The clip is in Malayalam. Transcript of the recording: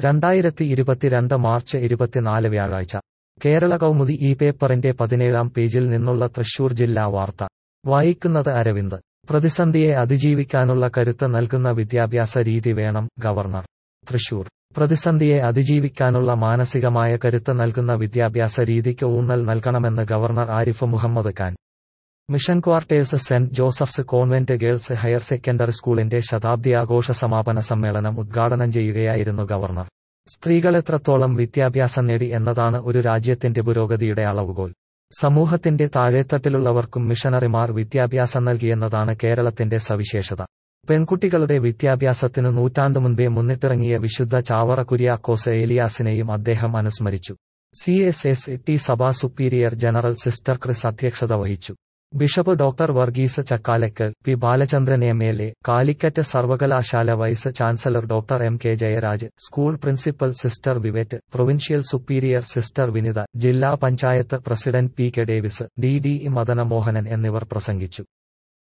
രണ്ടായിരത്തി ഇരുപത്തിരണ്ട് മാർച്ച് ഇരുപത്തിനാല് വ്യാഴാഴ്ച കേരള കൗമുദി ഈ പേപ്പറിന്റെ പതിനേഴാം പേജിൽ നിന്നുള്ള തൃശൂർ ജില്ലാ വാർത്ത വായിക്കുന്നത് അരവിന്ദ് പ്രതിസന്ധിയെ അതിജീവിക്കാനുള്ള കരുത്ത് നൽകുന്ന വിദ്യാഭ്യാസ രീതി വേണം ഗവർണർ തൃശൂർ പ്രതിസന്ധിയെ അതിജീവിക്കാനുള്ള മാനസികമായ കരുത്ത് നൽകുന്ന വിദ്യാഭ്യാസ രീതിക്ക് ഊന്നൽ നൽകണമെന്ന് governor Arif Mohammad Khan Mission Quarters സെന്റ് Joseph's convent girls higher secondary സ്കൂളിന്റെ ശതാബ്ദി ആഘോഷ സമാപന സമ്മേളനം ഉദ്ഘാടനം ചെയ്യുകയായിരുന്നു ഗവർണർ സ്ത്രീകൾ എത്രത്തോളം വിദ്യാഭ്യാസം നേടി എന്നതാണ് ഒരു രാജ്യത്തിന്റെ പുരോഗതിയുടെ അളവുകോൽ സമൂഹത്തിന്റെ താഴേത്തട്ടിലുള്ളവർക്കും മിഷണറിമാർ വിദ്യാഭ്യാസം നൽകിയെന്നതാണ് കേരളത്തിന്റെ സവിശേഷത പെൺകുട്ടികളുടെ വിദ്യാഭ്യാസത്തിന് നൂറ്റാണ്ടു മുൻപേ മുന്നിട്ടിറങ്ങിയ വിശുദ്ധ ചാവറ കുര്യാക്കോസ് ഏലിയാസിനെയും അദ്ദേഹം അനുസ്മരിച്ചു സി എസ് എസ് ടി സഭാ സുപ്പീരിയർ ജനറൽ സിസ്റ്റർ ക്രിസ് അധ്യക്ഷത വഹിച്ചു bishop doctor Varghese Chakkalakkal P Balachandran M L A Calicut സർവകലാശാല vice chancellor doctor M K Jayaraj school principal sister വിവറ്റ് പ്രൊവിൻഷ്യൽ സുപ്പീരിയർ സിസ്റ്റർ വിനിത ജില്ലാ panchayat president P K Davis D D Madana Mohanan എന്നിവർ പ്രസംഗിച്ചു